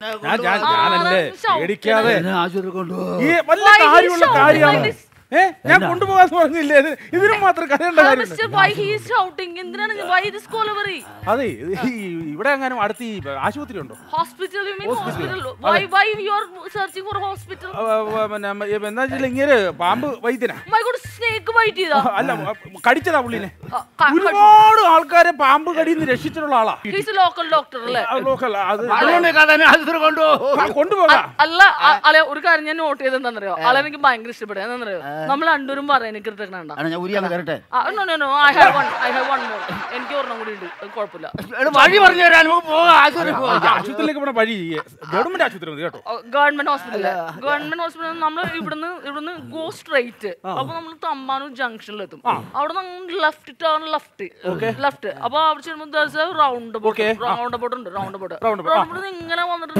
ഞാൻ ഞാൻ ഞാനല്ലേ പേടിക്കാതെ എന്നെ ആശുപത്രി കൊണ്ടുപോ ഈ വല്ല Why he കാര്യമുള്ള shouting കാര്യമാണ് like this? ഏ ഞാൻ കൊണ്ടുപോകാന്ന് പറഞ്ഞില്ലേ ഇത് ഇതിനും മാത്രം കരയേണ്ട കാര്യമുണ്ട് mister why he is shouting എന്തിനാണ് വൈ ദിസ് കോളവറി അതെ ഇത് ഈ ഇവിടെ എങ്ങാനും അടുത്ത് ഈ ആശുപത്രി ഉണ്ടോ hospital you mean hospital why why you are searching for hospital അവ, അവ, പിന്നെ എന്താ വെച്ചാൽ ഇങ്ങനെ പാമ്പ് വൈദ്യനാ മൈ ഗോഡ് സ്നേക്ക് ബൈറ്റ് ചെയ്താ അല്ല കടിച്ചതാ പുള്ളിനെ ആ, ക- ഒരുപാട് ആൾക്കാരെ പാമ്പ് കടിയിൽ നിന്ന് രക്ഷിച്ചിട്ടുള്ള ആളാ ഹീസ് ലോക്കൽ ഡോക്ടർ അല്ലേ ആ, ലോക്കൽ അത് അതുകൊണ്ട് കഥനെ ആശുപത്രി കൊണ്ടുപോ ആ, കൊണ്ടുപോകാം അല്ല അ- അല്ല ഒരു കാര്യം ഞാൻ നോട്ട് ചെയ്ത് എന്താണെന്നറിയോ ആളെ എനിക്ക് ഭയങ്കര ഇഷ്ടപ്പെടുക എന്താണെന്നറിയോ നമ്മൾ രണ്ടുപേരും പറയാൻ എനിക്ക് കിട്ടണ്ട ആണ് ഞാൻ ഉരിയാന്ന് തരട്ടെ no no no I have one I have one more എനിക്ക് ഒരെണ്ണം കൂടി ഉണ്ട് അത് കുഴപ്പമില്ല എടാ, വഴി പറഞ്ഞു തരാൻ നമുക്ക് പോകാം ആശുപത്രി ഈ പോകാം ആശുപത്രിയിലേക്ക് പോണ വഴി ഗവൺമെന്റ് ആശുപത്രി മതി കേട്ടോ ഗവൺമെന്റ് ഹോസ്പിറ്റൽ ഗവൺമെന്റ് ഹോസ്പിറ്റൽ നമ്മൾ ഇവിടുന്ന് ഇവിടുന്ന് ഗോ സ്ട്രൈറ്റ് അപ്പൊ നമ്മൾ തമ്പാനൂർ ജംഗ്ഷനിൽ എത്തും അവിടെ നിന്ന് ലെഫ്റ്റ് ടേൺ ലെഫ്റ്റ് ലെഫ്റ്റ് അപ്പൊ അവിടെ ചെല്ലുമ്പോൾ റൗണ്ട് ബോട്ട് റൗണ്ട് ബോട്ട് ഉണ്ട് round boat Round round boat ഇങ്ങനെ വന്നിട്ട്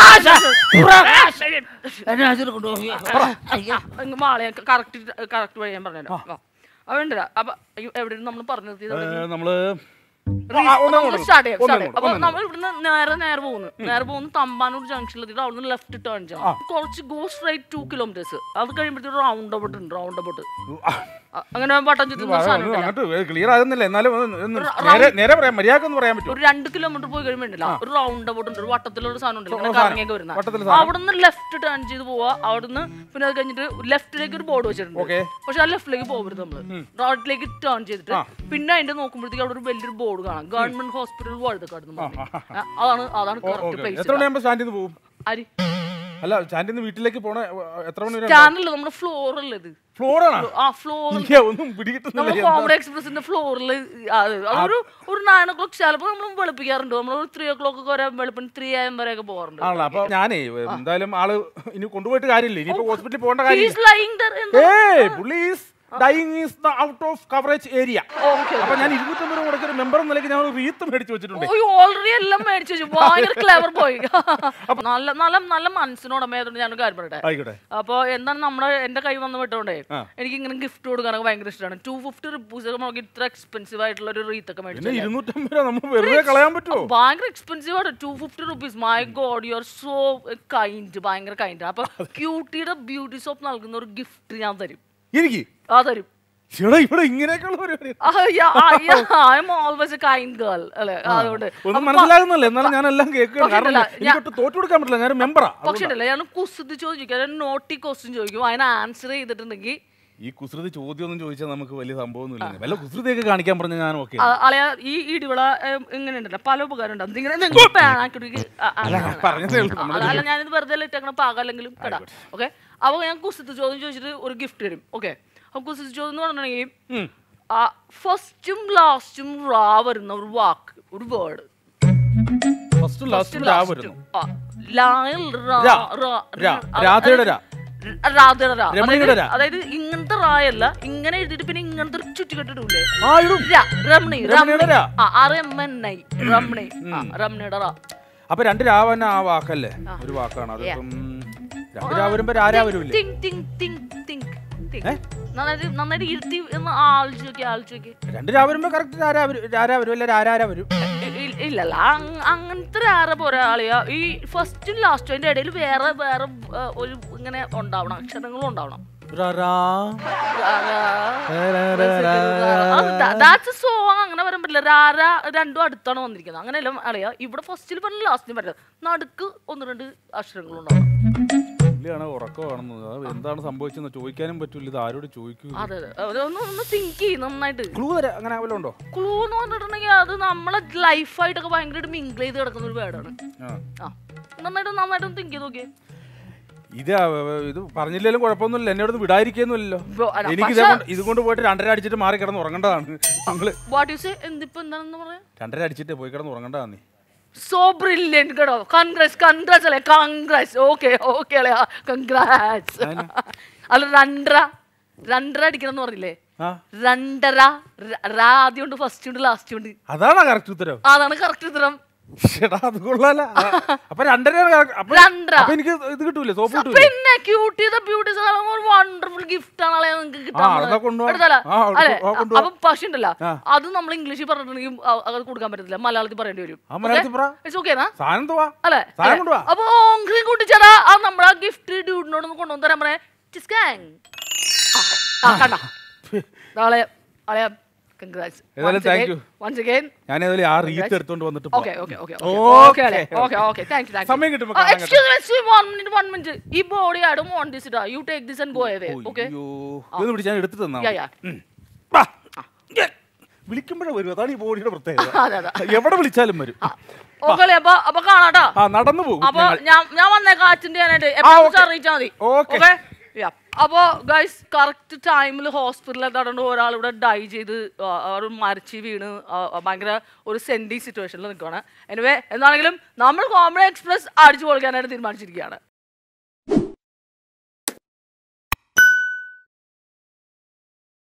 എന്നെ ആശുപത്രി കൊണ്ടുപോകും മാളെ കറക്റ്റ് കറക്റ്റ് വഴി ഞാൻ പറഞ്ഞുതരാം അതുണ്ട് അപ്പൊ എവിടെ നമ്മൾ പറഞ്ഞു നിർത്തിയത് ഏ, നമ്മള് സ്റ്റാർട്ട് ചെയ്യാം ഒന്ന് സ്റ്റാർട്ട് ചെയ്യാം ഒന്ന് അപ്പൊ ഒന്ന് നമ്മൾ ഇവിടുന്ന് നേരെ നേരെ പോകുന്നു നേരെ പോകുന്നു തമ്പാനൂർ ജംഗ്ഷനിൽ എത്തിയിട്ട് അവിടുന്ന് ലെഫ്റ്റ് ടേൺ ചെയ്യാം കുറച്ച് ഗോ സ്ട്രൈറ്റ് ടു കിലോമീറ്റേഴ്സ് അത് കഴിയുമ്പോഴത്തേക്ക് റൗണ്ട് അബൌട്ട് ഉണ്ട് റൗണ്ട് അബൌട്ട് അങ്ങനെ വട്ടം ചുറ്റുന്ന സാധനം ഉണ്ടല്ലോ. അങ്ങോട്ട് ക്ലിയർ ആകുന്നില്ല എന്നാലും ഒന്ന് ഒന്ന് നേരെ നേരെ പറയാം മര്യാദ ഒന്ന് പറയാൻ പറ്റുമോ ഒരു രണ്ട് കിലോമീറ്റർ പോയി കഴിയുമ്പോണ്ടല്ലോ ഒരു റൗണ്ട് അബൌട്ട് ഉണ്ട് ഒരു വട്ടത്തിലുള്ള സാധനം ഉണ്ടല്ലോ ഇങ്ങനെ സാധനം. കറങ്ങിയൊക്കെ വരുന്ന വട്ടത്തിലുള്ള അവിടുന്ന് ലെഫ്റ്റ് ടേൺ ചെയ്ത് പോവാ അവിടുന്ന് പിന്നെ അത് കഴിഞ്ഞിട്ട് ലെഫ്റ്റിലേക്ക് ഒരു ബോർഡ് വെച്ചിട്ടുണ്ട് Okay. പക്ഷെ ആ ലെഫ്റ്റിലേക്ക് പോകരുത് നമ്മള് റൈറ്റിലേക്ക് ടേൺ ചെയ്തിട്ട് പിന്നെ അതിന്റെ നോക്കുമ്പോഴത്തേക്ക് അവിടെ ഒരു വലിയൊരു ബോർഡ് കാണാം ഗവൺമെന്റ് ഹോസ്പിറ്റൽ വഴുതക്കാട് എന്ന് പറഞ്ഞ്. ആ, അതാണ് അതാണ് കറക്റ്റ് ഓക്കെ പ്ലേസ് എത്ര മണിയാകുമ്പോൾ സ്റ്റാൻഡിൽ നിന്ന് പോകും അരി അല്ല സ്റ്റാൻഡിൽ നിന്ന് വീട്ടിലേക്ക് പോണ എത്ര മണി വരെ സ്റ്റാൻഡില് നമ്മുടെ ഫ്ലോറല്ലേ ഇത് ഫ്ലോറാണ് ആ ഫ്ലോർ ഇല്ല ഒന്നും നമ്മുടെ പിടികിട്ടുന്നില്ല കോമഡി എക്സ്പ്രസിന്റെ ഫ്ലോറിൽ അതൊരു ഒരു നയൻ ഓ ക്ലോക്ക് ചിലപ്പോൾ നമ്മൾ വെളുപ്പിക്കാറുണ്ട് നമ്മൾ ഒരു ത്രീ ഓ ക്ലോക്ക് വരെ വെളുപ്പിന് ത്രീ ആയം വരെയൊക്കെ പോകാറുണ്ട് ആണല്ലോ അപ്പൊ ഞാനേ എന്തായാലും ആള് ഇനി കൊണ്ടുപോയിട്ട് കാര്യമില്ല ഇനിയിപ്പോ ഹോസ്പിറ്റലിൽ പോകേണ്ട കാര്യമില്ല He's lying there in the- ഏയ് പുള്ളി is dying is the out of coverage area Okay. അപ്പൊ ഞാൻ ഇരുന്നൂറ്റമ്പത് രൂപ കൊടുക്കുന്ന മെമ്പർ നിലയ്ക്ക് ഞാൻ ഒരു റീത്ത് മേടിച്ചു വെച്ചിട്ടുണ്ട് ഓ ഓൾറെഡി എല്ലാം മേടിച്ചു വെച്ചു ഭയങ്കര ക്ലെവർ പോയി നല്ല നല്ല നല്ല മനസ്സിനോടമയായതുകൊണ്ട് ഞാനൊരു കാര്യം പറയട്ടെ ആയിക്കോട്ടെ അപ്പോൾ എന്താണ് നമ്മുടെ എന്റെ കൈ വന്ന് വിട്ടോണ്ടേ ആ. എനിക്ക് ഇങ്ങനെ ഗിഫ്റ്റ് കൊടുക്കാനൊക്കെ ഭയങ്കര ഇഷ്ടമാണ് ടു ഫിഫ്റ്റി റുപ്പീസ് ഒക്കെ നമുക്ക് ഇത്ര എക്സ്പെൻസീവ് ആയിട്ടുള്ള ഒരു റീത്ത് ഒക്കെ പിന്നെ മേടിച്ചു ഇരുന്നൂറ്റമ്പത് രൂപ നമ്മൾ വെറുതെ കളയാൻ പറ്റുമോ ഭയങ്കര എക്സ്പെൻസീവ് ആണ് two fifty rupees my god you are so kind ഭയങ്കര കൈൻഡ് അപ്പൊ ക്യൂട്ടിയുടെ ബ്യൂട്ടി സോപ്പ് നൽകുന്ന ഒരു ഗിഫ്റ്റ് ഞാൻ തരും എനിക്ക് ആ തരും ചേട്ടാ ഇവിടെ ഇങ്ങനെയൊക്കെയുള്ള പരിപാടി I'm always a kind girl അല്ലെ അതുകൊണ്ട് ഒന്നും മനസ്സിലാകുന്നില്ല എന്നാലും ഞാൻ എല്ലാം കേൾക്കുകയാണ് പക്ഷേ കാരണം ഉണ്ടല്ലോ, എനിക്കൊട്ട് തോറ്റു കൊടുക്കാൻ പറ്റില്ല ഞാൻ മെമ്പറാ പക്ഷേ ഉണ്ടല്ലോ ഞാൻ കുസൃതി ചോദിക്കും നോട്ടി ക്വസ്റ്റ്യൻ ചോദിക്കും അതിന് ആൻസർ ചെയ്തിട്ടുണ്ടെങ്കിൽ ഈ കുസൃതി ചോദ്യം ഒന്നും ചോദിച്ചാൽ നമുക്ക് വലിയ സംഭവമൊന്നുമില്ല വല്ല കുസൃതിയൊക്കെ കാണിക്കാൻ പറഞ്ഞ ഞാൻ ഓക്കെ ആ, അളയ ഈ ഇടിവിള ഏം, ഇങ്ങനെ ഉണ്ടല്ലോ പല ഉപകാരം ഉണ്ടാവും ഇങ്ങനെ നിങ്ങൾ പാനാക്കി പറഞ്ഞതേ ഉള്ളൂ നമ്മുടെ അല്ല ഞാനിത് വെറുതെ ഇട്ടേക്കണ പാകല്ലെങ്കിലും കേടാ ഓക്കെ അപ്പൊ ഞാൻ കുസൃതി ചോദ്യം ചോദിച്ചിട്ട് ഒരു ഗിഫ്റ്റ് തരും ഓക്കെ അപ്പൊ കുസൃതി ചോദ്യം എന്ന് പറഞ്ഞിട്ടുണ്ടെങ്കിൽ ഉം. ഫസ്റ്റും ലാസ്റ്റും റാ വരുന്ന ഒരു വാക്ക് ഒരു വേർഡ് ഫസ്റ്റ് ലാസ്റ്റ് രാ വരുന്നു ലായിൽ റാ രാ. റാ രാ. അത് രാധയുടെ രാ. രാധയുടെ രാ. രമണിയുടെ അതായത് രാ. അതായത് ഇങ്ങനത്തെ റായല്ല ഇങ്ങനെ എഴുതിയിട്ട് പിന്നെ ഇങ്ങനത്തെ ഒരു ചുറ്റുകെട്ടിടൂലേ ആ ഇടും ര, രമണി രമണിയുടെ രമണി രാ. ആ R M N I Ramani ആ രമണിയുടെ റാ അപ്പൊ രണ്ട് രാവന്ന ആ വാക്കല്ലേ ഒരു വാക്കാണ് അതിപ്പം രണ്ട് രാ വരുമ്പോ രാരാ വരൂല്ലേ think think think think think നന്നായിട്ട് നന്നായിട്ട് ഇരുത്തി എന്ന് ആളിച്ചു നോക്കി ആളിച്ചു നോക്കി രണ്ട് രാ വരുമ്പോ കറക്റ്റ് രാരാ വരും രാരാ വരും അല്ല രാരാര വരും ഇ- ഇ- ഇല്ലല്ല അങ്- അങ്ങനത്തെ ആരെ പോരാ ആളിയാ ഈ ഫസ്റ്റും ലാസ്റ്റും അതിന്റെ ഇടയിൽ വേറെ വേറെ ആ, ഒരു ഇങ്ങനെ ഉണ്ടാവണം അക്ഷരങ്ങളും ഉണ്ടാവണം രാ രാ. സോങ് അങ്ങനെ വരാൻ പറ്റില്ല രാര രണ്ടും അടുത്താണ് വന്നിരിക്കുന്നത് അങ്ങനെയല്ല അറിയാം ഇവിടെ ഫസ്റ്റിൽ പറഞ്ഞ ലാസ്റ്റിൽ പറ്റില്ല നടുക്ക് ഒന്ന് രണ്ട് അക്ഷരങ്ങളും ഉണ്ടാവണം പുള്ളിയാണ് ഉറക്കമാണെന്ന് അത് എന്താണ് സംഭവിച്ചെന്ന് ചോദിക്കാനും പറ്റൂല ഇത് ആരോട് ചോദിക്കൂ അതെ അതെ അതെ, ഒന്ന് ഒന്ന് തിങ്ക് ചെയ്യും നന്നായിട്ട് ക്ലൂ തരാം അങ്ങനെ വല്ലതും ഉണ്ടോ ക്ലൂ എന്ന് പറഞ്ഞിട്ടുണ്ടെങ്കിൽ അത് നമ്മളെ ലൈഫായിട്ടൊക്കെ ഭയങ്കരമായിട്ട് മിങ്കിൾ ചെയ്ത് കിടക്കുന്ന ഒരു വേർഡാണ് ആ. ആ നന്നായിട്ട് നന്നായിട്ട് തിങ്ക് ചെയ്ത് നോക്കിയേ ഇത് ആ, ഇത് പറഞ്ഞില്ലെങ്കിലും കുഴപ്പമൊന്നുമില്ല എന്നെ ഇവിടെ വിടാതിരിക്കുന്നില്ലല്ലോ ബ്രോ, അല്ല, എനിക്ക് പക്ഷേ- ഇതേകൊണ്ട് ഇത് കൊണ്ട് പോയിട്ട് രണ്ടര അടിച്ചിട്ട് മാറി കിടന്ന് ഉറങ്ങേണ്ടതാണ് നിങ്ങള് വാട്ട് യു സേ എന്തിപ്പോ എന്താണെന്ന് പറയാ രണ്ടര അടിച്ചിട്ട് പോയി കിടന്ന് ഉറങ്ങേണ്ടതാണ് നീ സോ ബ്രില്യൻറ്റ് കേട്ടോ കൺഗ്രാറ്റ്സ് കൺഗ്രാറ്റ്സ് അല്ലേ കൺഗ്രാറ്റ്സ് ഓക്കെ ഓക്കെ അല്ലേ കൺഗ്രാറ്റ്സ് അല്ല രണ്ടര രണ്ടര അടിക്കണം എന്ന് പറഞ്ഞില്ലേ ആ രണ്ടര ര- റാ ആദ്യം ഉണ്ട് ഫസ്റ്റ് ഉണ്ട് ലാസ്റ്റ് ഉണ്ട് അതാണ് കറക്റ്റ് ഉത്തരം അതാണ് കറക്റ്റ് ഉത്തരം ചേട്ടാ അത് കൊള്ളാല അപ്പൊ രണ്ടര അപ്പൊ രണ്ടര. അപ്പൊ എനിക്ക് ഇത് കിട്ടൂലേ സോപ്പ് കിട്ടൂലേ പിന്നെ ക്യൂട്ടി ദ ബ്യൂട്ടി ഒരു വണ്ടർഫുൾ ഗിഫ്റ്റ് ആണ് അളെ നിങ്ങൾക്ക് ആ, അതൊക്കെ കൊണ്ടുപോവാം. എടുത്താലോ ആ, എടുത്തോ, അല്ലെ ആ, കൊണ്ടുപോവാം. അപ്പൊ പക്ഷേ ഉണ്ടല്ലോ ആ. അത് നമ്മൾ ഇംഗ്ലീഷിൽ പറഞ്ഞിട്ടുണ്ടെങ്കിൽ അ- അത് കൊടുക്കാൻ പറ്റത്തില്ല മലയാളത്തിൽ പറയേണ്ടി വരും ആ മലയാളത്തിൽ പറ ഇറ്റ്സ് ഓക്കെ എന്നാ സാധനം എന്തുവാ അല്ലെ സാധനം കൊണ്ടുവാ അപ്പൊ ഓങ്ക്രി കൂട്ടിച്ചേടാ ആ നമ്മുടെ ഗിഫ്റ്റ് ഡ്യൂഡിനോട് ഒന്ന് കൊണ്ടുവന്ന് തരാൻ പറയാ ചിസ്കാങ് ആ കണ്ട നാളെ അളയാ കൺഗ്രാറ്റ്സ് ഏതായാലും thank you. വൺസ് അഗൈൻ ഞാൻ ഏതായാലും ആ റീത്ത് എടുത്തോണ്ട് വന്നിട്ട് ഓക്കെ പോവാം. ഓക്കെ ഓക്കെ Okay, ഓക്കെ അല്ലേ okay okay thank you thank സമയം കിട്ടുമ്പോ യു കാണാം excuse me excuse one minute one minute ഈ body I don't want this ഇടാ you take this and go away okay അയ്യോ ഇത് പിടിച്ച് ഞാൻ എടുത്തു തന്നാ യാ മതി. യാ വാ. ഏ, വിളിക്കുമ്പോഴേ വരും അതാണ് ഈ ബോഡിയുടെ പ്രത്യേകത അതെ അതെ എവിടെ വിളിച്ചാലും വരും ഓക്കെ അല്ലേ അപ്പൊ അപ്പൊ കാണാട്ടാ ആ നടന്നു പോകും അപ്പൊ ഞങ്ങൾ. ഞാൻ ഞാൻ വന്നേക്കാം അച്ഛൻ്റെ ഞാനായിട്ട് ആ, എപ്പോഴും okay. അറിയിച്ചാൽ മതി Okay. ഓക്കെ അപ്പോ ഗൈസ് കറക്റ്റ് ടൈമിൽ ഹോസ്പിറ്റലിൽ എത്താണ്ട് ഒരാൾ ഇവിടെ ഡൈ ചെയ്ത് ആ, അവർ മരിച്ച് വീണ് ആ, ആ, ഭയങ്കര ഒരു സെൻഡി സിറ്റുവേഷനിൽ നിൽക്കുകയാണ് എനിവേ എന്താണെങ്കിലും നമ്മൾ കോമഡി എക്സ്പ്രസ് അടിച്ചു പൊളിക്കാനായിട്ട് തീരുമാനിച്ചിരിക്കുകയാണ്